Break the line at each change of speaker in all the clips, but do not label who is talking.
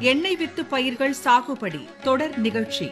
எண்ணெய் வித்து பயிர்கள் சாகுபடி தொடர் நிகழ்ச்சி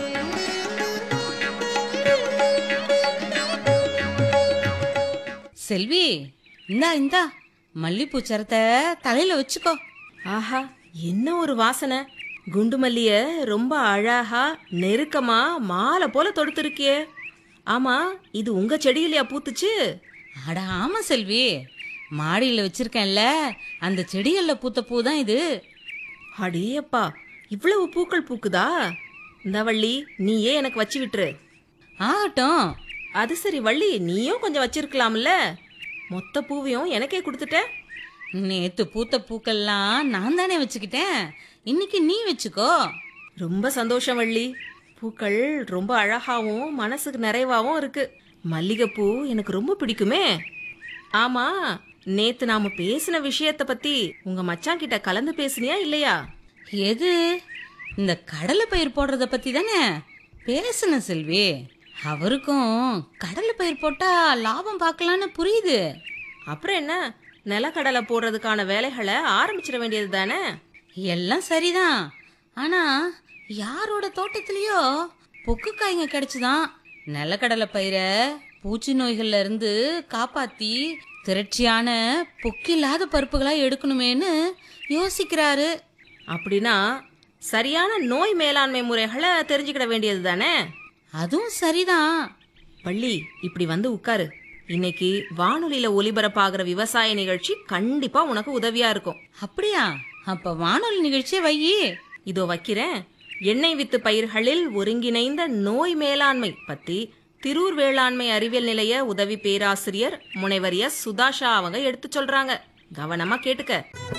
செல்வி இந்தா இந்தா மல்லிப்பூ சரத்தை தலையில வச்சுக்கோ
ஆஹா என்ன ஒரு வாசனை குண்டு மல்லிய ரொம்ப அழகா நெருக்கமா மாலை போல தொடுத்திருக்கியே ஆமா இது உங்க செடியிலயா பூத்துச்சு
அட ஆமா செல்வி மாடியில வச்சிருக்கேன்ல அந்த செடிகள்ல பூத்த பூ தான் இது
அடேயப்பா இவ்வளவு பூக்கள் பூக்குதா இந்த வள்ளி நீயே எனக்கு வச்சு விட்டுரு
ஆகட்டும்
அது சரி வள்ளி நீயும் கொஞ்சம் வச்சிருக்கலாம்ல மொத்த பூவையும் எனக்கே கொடுத்துட்ட
நேத்து பூத்த பூக்கள்லாம் நான் தானே வச்சுக்கிட்டேன் இன்னைக்கு நீ வச்சுக்கோ
ரொம்ப சந்தோஷம் வள்ளி பூக்கள் ரொம்ப அழகாவும் மனசுக்கு நிறைவாவும் இருக்கு மல்லிகைப்பூ எனக்கு ரொம்ப பிடிக்குமே ஆமா நேத்து நாம பேசின விஷயத்த பத்தி உங்க மச்சான் கிட்ட கலந்து பேசுனியா இல்லையா
எது இந்த கடலை பயிர் போடுறத பத்தி தானே பேசுன செல்வி அவருக்கும் கடலை பயிர் போட்டா லாபம் பார்க்கலான்னு புரியுது
அப்புறம் என்ன நிலக்கடலை போடுறதுக்கான வேலைகளை ஆரம்பிச்சிட வேண்டியது தானே
எல்லாம் சரிதான் ஆனா யாரோட தோட்டத்திலயோ பொக்கு காய்ங்க கிடைச்சுதான் நிலக்கடலை பயிரை பூச்சி நோய்கள்ல இருந்து காப்பாத்தி திரட்சியான பொக்கில்லாத பருப்புகளா எடுக்கணுமேன்னு யோசிக்கிறாரு
அப்படின்னா சரியான நோய் மேலாண்மை முறைகளை தெரிஞ்சுக்கிட வேண்டியது தானே
அதுவும் சரிதான்
பள்ளி இப்படி வந்து உட்காரு இன்னைக்கு வானொலியில ஒலிபரப்பாகிற விவசாய நிகழ்ச்சி கண்டிப்பா உனக்கு உதவியா இருக்கும்
அப்படியா அப்ப வானொலி நிகழ்ச்சியை வையி
இதோ வைக்கிறேன் எண்ணெய் வித்து பயிர்களில் ஒருங்கிணைந்த நோய் மேலாண்மை பத்தி திரூர் வேளாண்மை அறிவியல் நிலைய உதவி பேராசிரியர் முனைவர் எஸ் சுதாஷா அவங்க எடுத்து சொல்றாங்க கவனமா கேட்டுக்க